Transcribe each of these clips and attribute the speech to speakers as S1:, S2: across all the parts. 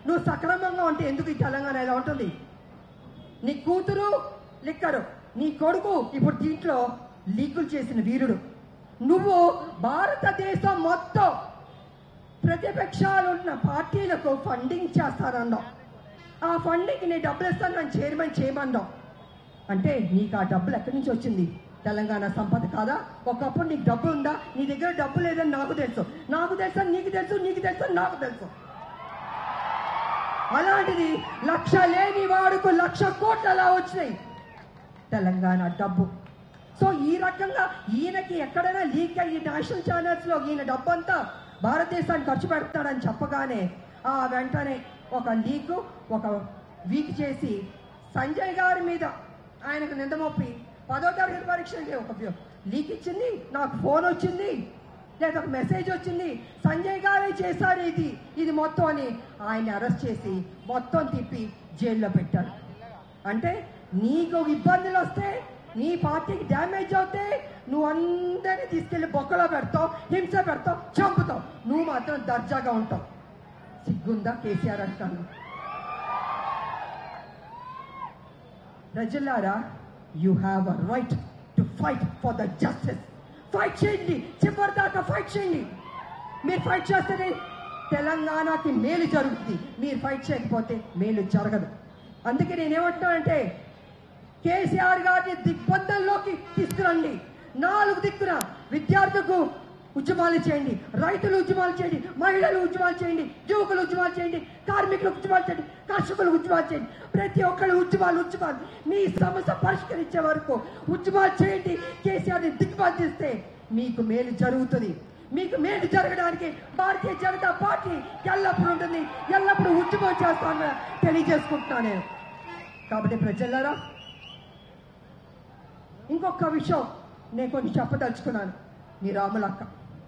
S1: నువ్వు సక్రమంగా ఉంటే ఎందుకు ఈ తెలంగాణ ఇలా ఉంటుంది నీ కూతురు లిక్కరు నీ కొడుకు ఇప్పుడు దీంట్లో లీకులు చేసిన వీరుడు నువ్వు భారతదేశం మొత్తం ప్రతిపక్షాలు ఉన్న పార్టీలకు ఫండింగ్ చేస్తానన్నావు ఆ ఫండింగ్ నేను డబ్బులు ఇస్తాను నన్ను చైర్మన్ చేయమన్నావు అంటే నీకు ఆ డబ్బులు ఎక్కడి నుంచి వచ్చింది తెలంగాణ సంపద కాదా ఒకప్పుడు నీకు డబ్బు ఉందా నీ దగ్గర డబ్బు లేదని నాకు తెలుసు నాకు తెలుసు అని నీకు తెలుసు నీకు తెలుసు అని నాకు తెలుసు అలాంటిది లక్ష లేని వాడుకు లక్ష కోట్లు అలా వచ్చినాయి తెలంగాణ డబ్బు సో ఈ రకంగా ఈయనకి ఎక్కడైనా లీక్ అయ్యి నేషనల్ ఛానల్స్ లో ఈయన డబ్బు అంతా భారతదేశానికి ఖర్చు పెడతాడని చెప్పగానే ఆ వెంటనే ఒక లీక్ ఒక వీక్ చేసి సంజయ్ గారి మీద ఆయనకు నిందమొప్పి పదో తరగతి పరీక్షలకి ఒక లీక్ ఇచ్చింది నాకు ఫోన్ వచ్చింది లేదా ఒక మెసేజ్ వచ్చింది సంజయ్ గారే చేశారు ఇది ఇది మొత్తం అని ఆయన అరెస్ట్ చేసి మొత్తం తిప్పి జైల్లో పెట్టాడు అంటే నీకు ఇబ్బందులు వస్తే నీ పార్టీకి డ్యామేజ్ అవుతే నువ్వు అందరినీ తీసుకెళ్లి బొక్కలో పెడతావు హింస పెడతావు చంపుతావు నువ్వు మాత్రం దర్జాగా ఉంటావు సిగ్గుందా కేసీఆర్ అంటాను ప్రజలారా you have a right to fight for the justice fight చేయండి చివరి దాకా ఫైట్ చేయండి మీరు ఫైట్ చేస్తేనే తెలంగాణకి మేలు జరుగుతుంది మీరు ఫైట్ చేయకపోతే మేలు జరగదు అందుకే నేనేమంటున్నానంటే కేసీఆర్ గారిని దిగ్బంధంలోకి తీసుకురండి నాలుగు దిక్కున విద్యార్థులకు ఉద్యమాలు చేయండి రైతులు ఉద్యమాలు చేయండి మహిళలు ఉద్యమాలు చేయండి యువకులు ఉద్యమాలు చేయండి కార్మికులు ఉద్యమాలు చేయండి కర్షకులు ఉద్యమాలు చేయండి ప్రతి ఒక్కరు ఉద్యమాలు ఉద్యమాలు మీ సమస్య పరిష్కరించే వరకు ఉద్యమాలు చేయండి కేసీఆర్ని దిగ్బంధిస్తే మీకు మేలు జరుగుతుంది మీకు మేలు జరగడానికి భారతీయ జనతా పార్టీ ఎల్లప్పుడూ ఉంటుంది ఎల్లప్పుడూ ఉద్యమం చేస్తానని తెలియజేసుకుంటున్నాను నేను కాబట్టి ప్రజలారా ఇంకొక విషయం నేను కొంచెం చెప్పదలుచుకున్నాను మీ రాములక్క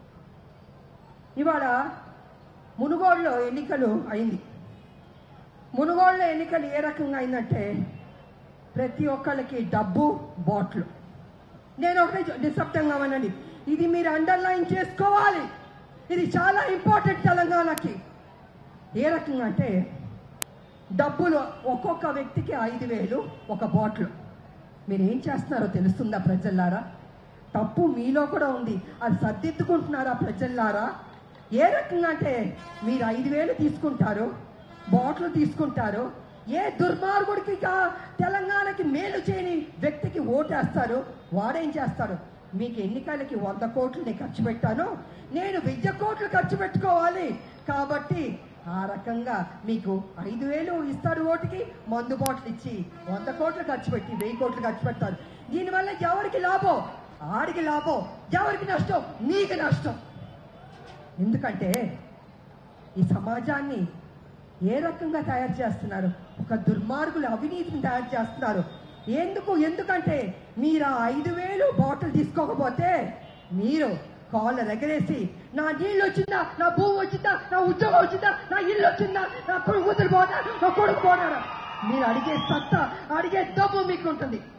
S1: ఇవాళ మునుగోడులో ఎన్నికలు అయింది మునుగోడులో ఎన్నికలు ఏ రకంగా అయిందంటే ప్రతి ఒక్కళ్ళకి డబ్బు బాట్లు నేను ఒకటే చె- నిశ్శబ్దంగా వినండి ఇది మీరు అండర్లైన్ చేసుకోవాలి ఇది చాలా ఇంపార్టెంట్ తెలంగాణకి ఏ రకంగా అంటే డబ్బులు ఒక్కొక్క వ్యక్తికి ఐదు వేలు ఒక బాటిల్ మీరు ఏం చేస్తున్నారో తెలుస్తుందా ప్రజల్లారా తప్పు మీలో కూడా ఉంది అది సర్దిద్దుకుంటున్నారా ప్రజల్లారా ఏ రకంగా అంటే మీరు ఐదు వేలు తీసుకుంటారు బాటిల్ తీసుకుంటారు ఏ దుర్మార్గుడికి కా- తెలంగాణకి మేలు చేయని వ్యక్తికి ఓటేస్తారు వాడేం చేస్తాడు మీకు ఎన్నికలకి వంద కోట్లు నేను ఖర్చు పెట్టాను నేను వెయ్యి కోట్లు ఖర్చు పెట్టుకోవాలి కాబట్టి ఆ రకంగా మీకు ఐదు వేలు ఇస్తారు ఓటుకి మందు బాటిల్ ఇచ్చి వంద కోట్లు ఖర్చు పెట్టి వెయ్యి కోట్లు ఖర్చు పెడతారు దీనివల్ల ఎవరికి లాభం ఆడికి లాభం ఎవరికి నష్టం నీకు నష్టం ఎందుకంటే ఈ సమాజాన్ని ఏ రకంగా తయారు చేస్తున్నారు ఒక దుర్మార్గులు అవినీతిని తయారు చేస్తున్నారు ఎందుకు ఎందుకంటే మీరు ఆ ఐదు వేలు బాటిల్ తీసుకోకపోతే మీరు కాళ్ళ ఎగరేసి నా నీళ్ళు వచ్చిందా నా భూమి వచ్చిందా నా ఉద్యోగం వచ్చిందా నా ఇల్లు వచ్చిందా నా కొడుకు పోతా నా కొడుకు పోతాడా మీరు అడిగే సత్తా అడిగే డబ్బు మీకు ఉంటుంది